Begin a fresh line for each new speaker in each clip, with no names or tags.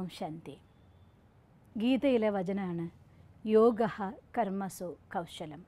ശാന്തി ഗീതയിലെ വചനമാണ് യോഗ കർമ്മസു കൗശലം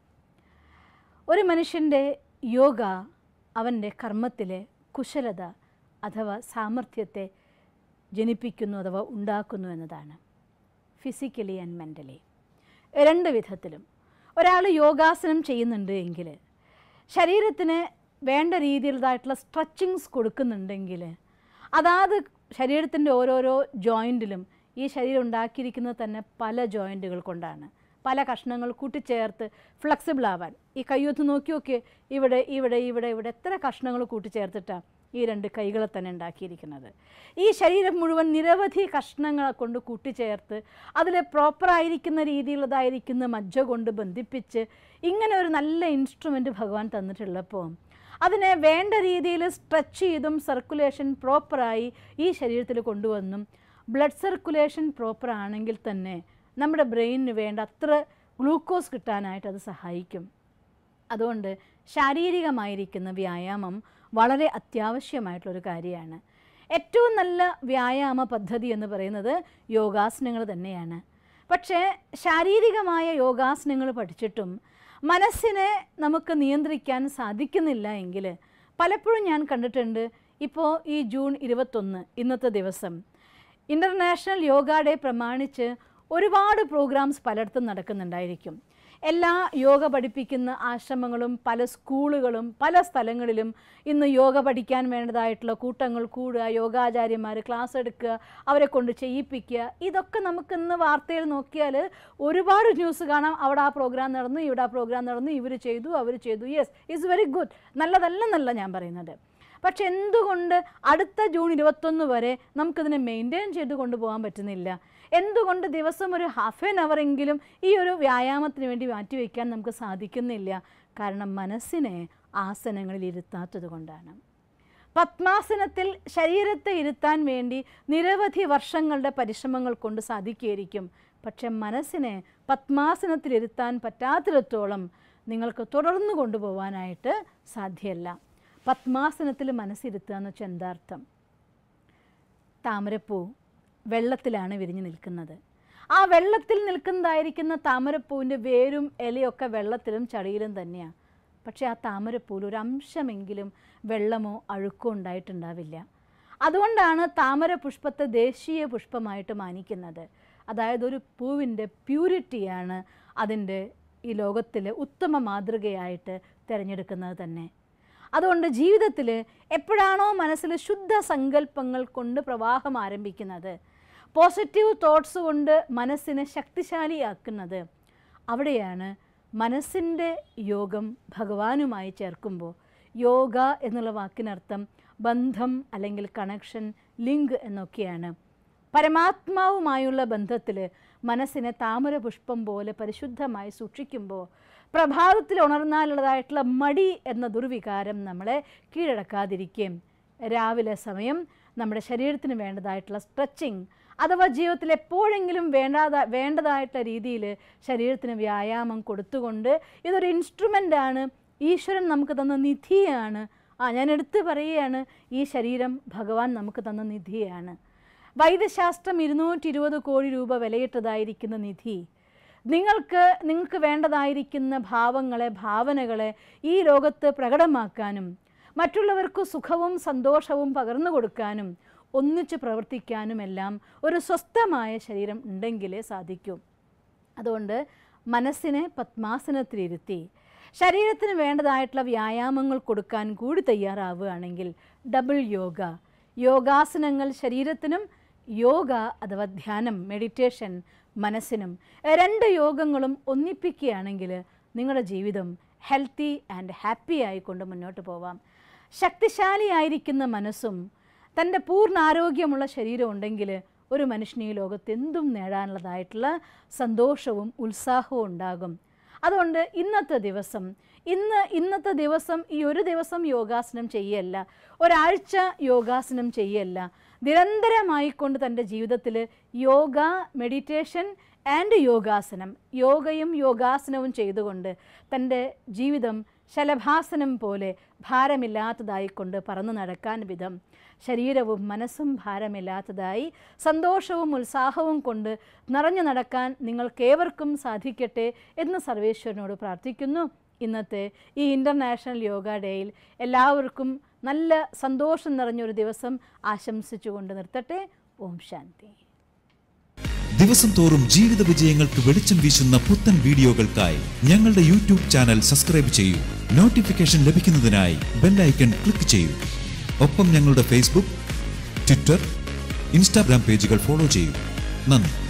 ഒരു മനുഷ്യൻ്റെ യോഗ അവൻ്റെ കർമ്മത്തിലെ കുശലത അഥവാ സാമർഥ്യത്തെ ജനിപ്പിക്കുന്നു അഥവാ ഉണ്ടാക്കുന്നു എന്നതാണ് ഫിസിക്കലി ആൻഡ് മെൻ്റലി രണ്ട് വിധത്തിലും ഒരാൾ യോഗാസനം ചെയ്യുന്നുണ്ട് എങ്കിൽ ശരീരത്തിന് വേണ്ട രീതിയിലുള്ളതായിട്ടുള്ള സ്ട്രെച്ചിങ്സ് കൊടുക്കുന്നുണ്ടെങ്കിൽ അതാത് ശരീരത്തിൻ്റെ ഓരോരോ ജോയിൻറ്റിലും ഈ ശരീരം ഉണ്ടാക്കിയിരിക്കുന്നത് തന്നെ പല ജോയിൻറ്റുകൾ കൊണ്ടാണ് പല കഷ്ണങ്ങൾ കൂട്ടിച്ചേർത്ത് ഫ്ലെക്സിബിൾ ആവാൻ ഈ കയ്യൊത്ത് നോക്കി നോക്കി ഇവിടെ ഇവിടെ ഇവിടെ ഇവിടെ എത്ര കഷ്ണങ്ങൾ കൂട്ടിച്ചേർത്തിട്ടാണ് ഈ രണ്ട് കൈകളെ തന്നെ ഉണ്ടാക്കിയിരിക്കുന്നത് ഈ ശരീരം മുഴുവൻ നിരവധി കഷ്ണങ്ങളെ കൊണ്ട് കൂട്ടിച്ചേർത്ത് അതിൽ പ്രോപ്പറായിരിക്കുന്ന രീതിയിലുള്ളതായിരിക്കുന്ന മജ്ജ കൊണ്ട് ബന്ധിപ്പിച്ച് ഇങ്ങനെ ഒരു നല്ല ഇൻസ്ട്രുമെൻറ്റ് ഭഗവാൻ തന്നിട്ടുള്ളപ്പോൾ അതിനെ വേണ്ട രീതിയിൽ സ്ട്രെച്ച് ചെയ്തും സർക്കുലേഷൻ പ്രോപ്പറായി ഈ ശരീരത്തിൽ കൊണ്ടുവന്നും ബ്ലഡ് സർക്കുലേഷൻ പ്രോപ്പർ ആണെങ്കിൽ തന്നെ നമ്മുടെ ബ്രെയിനിന് വേണ്ട അത്ര ഗ്ലൂക്കോസ് കിട്ടാനായിട്ട് അത് സഹായിക്കും അതുകൊണ്ട് ശാരീരികമായിരിക്കുന്ന വ്യായാമം വളരെ അത്യാവശ്യമായിട്ടുള്ളൊരു കാര്യമാണ് ഏറ്റവും നല്ല വ്യായാമ പദ്ധതി എന്ന് പറയുന്നത് യോഗാസനങ്ങൾ തന്നെയാണ് പക്ഷേ ശാരീരികമായ യോഗാസനങ്ങൾ പഠിച്ചിട്ടും മനസ്സിനെ നമുക്ക് നിയന്ത്രിക്കാൻ സാധിക്കുന്നില്ല എങ്കിൽ പലപ്പോഴും ഞാൻ കണ്ടിട്ടുണ്ട് ഇപ്പോൾ ഈ ജൂൺ ഇരുപത്തൊന്ന് ഇന്നത്തെ ദിവസം ഇൻ്റർനാഷണൽ യോഗ ഡേ പ്രമാണിച്ച് ഒരുപാട് പ്രോഗ്രാംസ് പലയിടത്തും നടക്കുന്നുണ്ടായിരിക്കും എല്ലാ യോഗ പഠിപ്പിക്കുന്ന ആശ്രമങ്ങളും പല സ്കൂളുകളും പല സ്ഥലങ്ങളിലും ഇന്ന് യോഗ പഠിക്കാൻ വേണ്ടതായിട്ടുള്ള കൂട്ടങ്ങൾ കൂടുക യോഗാചാര്യന്മാർ ക്ലാസ് എടുക്കുക അവരെ കൊണ്ട് ചെയ്യിപ്പിക്കുക ഇതൊക്കെ നമുക്ക് ഇന്ന് വാർത്തയിൽ നോക്കിയാൽ ഒരുപാട് ന്യൂസ് കാണാം അവിടെ ആ പ്രോഗ്രാം നടന്നു ഇവിടെ ആ പ്രോഗ്രാം നടന്നു ഇവർ ചെയ്തു അവർ ചെയ്തു യെസ് ഇറ്റ്സ് വെരി ഗുഡ് നല്ലതല്ലെന്നല്ല ഞാൻ പറയുന്നത് പക്ഷെ എന്തുകൊണ്ട് അടുത്ത ജൂൺ ഇരുപത്തൊന്ന് വരെ നമുക്കിതിനെ മെയിൻറ്റെയിൻ ചെയ്ത് കൊണ്ടുപോകാൻ പറ്റുന്നില്ല എന്തുകൊണ്ട് ദിവസം ഒരു ഹാഫ് ആൻ അവറെങ്കിലും ഈ ഒരു വ്യായാമത്തിന് വേണ്ടി മാറ്റിവെക്കാൻ നമുക്ക് സാധിക്കുന്നില്ല കാരണം മനസ്സിനെ ആസനങ്ങളിൽ ഇരുത്താത്തത് കൊണ്ടാണ് പത്മാസനത്തിൽ ശരീരത്തെ ഇരുത്താൻ വേണ്ടി നിരവധി വർഷങ്ങളുടെ പരിശ്രമങ്ങൾ കൊണ്ട് സാധിക്കുകയായിരിക്കും പക്ഷെ മനസ്സിനെ പത്മാസനത്തിലിരുത്താൻ പറ്റാത്തിടത്തോളം നിങ്ങൾക്ക് തുടർന്നു കൊണ്ടുപോകാനായിട്ട് സാധ്യമല്ല പത്മാസനത്തിൽ മനസ്സിരുത്തുക എന്ന് വെച്ചാൽ എന്താർത്ഥം താമരപ്പൂ വെള്ളത്തിലാണ് വിരിഞ്ഞു നിൽക്കുന്നത് ആ വെള്ളത്തിൽ നിൽക്കുന്നതായിരിക്കുന്ന താമരപ്പൂവിൻ്റെ വേരും ഇലയൊക്കെ വെള്ളത്തിലും ചളിയിലും തന്നെയാണ് പക്ഷേ ആ താമരപ്പൂവിൽ ഒരു അംശമെങ്കിലും വെള്ളമോ അഴുക്കോ ഉണ്ടായിട്ടുണ്ടാവില്ല അതുകൊണ്ടാണ് താമര പുഷ്പത്തെ ദേശീയ പുഷ്പമായിട്ട് മാനിക്കുന്നത് അതായത് ഒരു പൂവിൻ്റെ പ്യൂരിറ്റിയാണ് അതിൻ്റെ ഈ ലോകത്തിലെ ഉത്തമ മാതൃകയായിട്ട് തിരഞ്ഞെടുക്കുന്നത് തന്നെ അതുകൊണ്ട് ജീവിതത്തിൽ എപ്പോഴാണോ മനസ്സിൽ ശുദ്ധ സങ്കല്പങ്ങൾ കൊണ്ട് പ്രവാഹം ആരംഭിക്കുന്നത് പോസിറ്റീവ് തോട്ട്സ് കൊണ്ട് മനസ്സിനെ ശക്തിശാലിയാക്കുന്നത് അവിടെയാണ് മനസ്സിൻ്റെ യോഗം ഭഗവാനുമായി ചേർക്കുമ്പോൾ യോഗ എന്നുള്ള വാക്കിനർത്ഥം ബന്ധം അല്ലെങ്കിൽ കണക്ഷൻ ലിങ്ക് എന്നൊക്കെയാണ് പരമാത്മാവുമായുള്ള ബന്ധത്തിൽ മനസ്സിനെ താമര പുഷ്പം പോലെ പരിശുദ്ധമായി സൂക്ഷിക്കുമ്പോൾ പ്രഭാതത്തിൽ ഉണർന്നാലുള്ളതായിട്ടുള്ള മടി എന്ന ദുർവികാരം നമ്മളെ കീഴടക്കാതിരിക്കുകയും രാവിലെ സമയം നമ്മുടെ ശരീരത്തിന് വേണ്ടതായിട്ടുള്ള സ്ട്രെച്ചിങ് അഥവാ ജീവിതത്തിൽ എപ്പോഴെങ്കിലും വേണ്ടാത വേണ്ടതായിട്ടുള്ള രീതിയിൽ ശരീരത്തിന് വ്യായാമം കൊടുത്തുകൊണ്ട് ഇതൊരു ഇൻസ്ട്രുമെൻ്റാണ് ഈശ്വരൻ നമുക്ക് തന്ന നിധിയാണ് ആ ഞാൻ എടുത്തു പറയുകയാണ് ഈ ശരീരം ഭഗവാൻ നമുക്ക് തന്ന നിധിയാണ് വൈദ്യശാസ്ത്രം ഇരുന്നൂറ്റി ഇരുപത് കോടി രൂപ വിലയിട്ടതായിരിക്കുന്ന നിധി നിങ്ങൾക്ക് നിങ്ങൾക്ക് വേണ്ടതായിരിക്കുന്ന ഭാവങ്ങളെ ഭാവനകളെ ഈ ലോകത്ത് പ്രകടമാക്കാനും മറ്റുള്ളവർക്ക് സുഖവും സന്തോഷവും പകർന്നു കൊടുക്കാനും ഒന്നിച്ച് പ്രവർത്തിക്കാനുമെല്ലാം ഒരു സ്വസ്ഥമായ ശരീരം ഉണ്ടെങ്കിലേ സാധിക്കൂ അതുകൊണ്ട് മനസ്സിനെ പത്മാസനത്തിലിരുത്തി ശരീരത്തിന് വേണ്ടതായിട്ടുള്ള വ്യായാമങ്ങൾ കൊടുക്കാൻ കൂടി തയ്യാറാവുകയാണെങ്കിൽ ഡബിൾ യോഗ യോഗാസനങ്ങൾ ശരീരത്തിനും യോഗ അഥവാ ധ്യാനം മെഡിറ്റേഷൻ മനസ്സിനും രണ്ട് യോഗങ്ങളും ഒന്നിപ്പിക്കുകയാണെങ്കിൽ നിങ്ങളുടെ ജീവിതം ഹെൽത്തി ആൻഡ് ഹാപ്പി ആയിക്കൊണ്ട് മുന്നോട്ട് പോവാം ശക്തിശാലിയായിരിക്കുന്ന മനസ്സും തൻ്റെ പൂർണ്ണ ആരോഗ്യമുള്ള ശരീരം ഉണ്ടെങ്കിൽ ഒരു മനുഷ്യന് ഈ ലോകത്ത് എന്തും നേടാനുള്ളതായിട്ടുള്ള സന്തോഷവും ഉത്സാഹവും ഉണ്ടാകും അതുകൊണ്ട് ഇന്നത്തെ ദിവസം ഇന്ന് ഇന്നത്തെ ദിവസം ഈ ഒരു ദിവസം യോഗാസനം ചെയ്യല്ല ഒരാഴ്ച യോഗാസനം ചെയ്യല്ല നിരന്തരമായിക്കൊണ്ട് തൻ്റെ ജീവിതത്തിൽ യോഗ മെഡിറ്റേഷൻ ആൻഡ് യോഗാസനം യോഗയും യോഗാസനവും ചെയ്തുകൊണ്ട് തൻ്റെ ജീവിതം ശലഭാസനം പോലെ ഭാരമില്ലാത്തതായിക്കൊണ്ട് പറന്നു നടക്കാൻ വിധം ശരീരവും മനസ്സും ഭാരമില്ലാത്തതായി സന്തോഷവും ഉത്സാഹവും കൊണ്ട് നിറഞ്ഞു നടക്കാൻ നിങ്ങൾക്കേവർക്കും സാധിക്കട്ടെ എന്ന് സർവേശ്വരനോട് പ്രാർത്ഥിക്കുന്നു ഇന്നത്തെ ഈ ഇൻ്റർനാഷണൽ യോഗ ഡേയിൽ എല്ലാവർക്കും നല്ല സന്തോഷം നിറഞ്ഞൊരു ദിവസം ആശംസിച്ചുകൊണ്ട് നിർത്തട്ടെ ഓം ശാന്തി
ദിവസം തോറും ജീവിത വിജയങ്ങൾക്ക് വെളിച്ചം വീശുന്ന പുത്തൻ വീഡിയോകൾക്കായി ഞങ്ങളുടെ യൂട്യൂബ് ചാനൽ സബ്സ്ക്രൈബ് ചെയ്യൂ നോട്ടിഫിക്കേഷൻ ലഭിക്കുന്നതിനായി ബെല്ലൈക്കൺ ക്ലിക്ക് ചെയ്യൂ ഒപ്പം ഞങ്ങളുടെ ഫേസ്ബുക്ക് ട്വിറ്റർ ഇൻസ്റ്റാഗ്രാം പേജുകൾ ഫോളോ ചെയ്യൂ നന്ദി